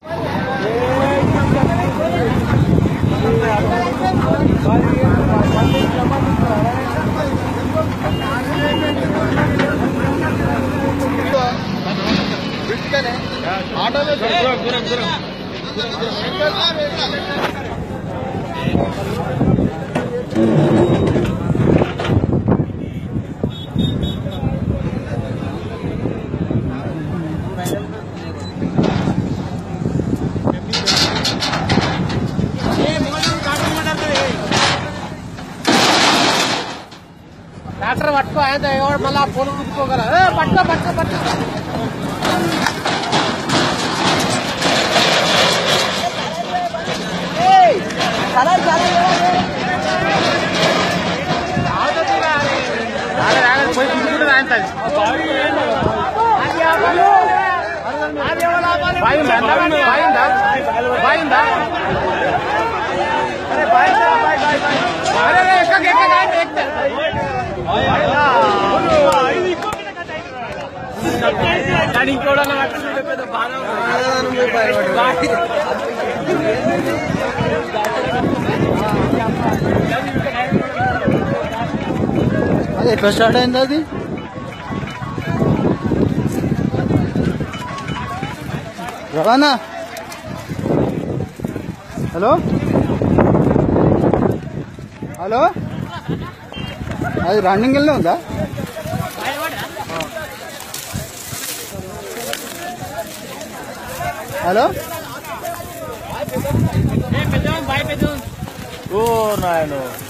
tractor పట్టుకో ఆయన ఎవడు మళ్ళీ ఆ ఫోన్ చూసుకోగల పట్టుకో పట్టుకో పట్టుకో బాయిందా అరే రే ఎక్క ఎక్క ఎక్క కానీ ఇంకోటి పెద్ద బాధ అది ఎట్లా స్టార్ట్ అయింది అది రవాణా హలో హలో అది రన్నింగ్ వెళ్ళే ఉందా హలో ఓ నాయను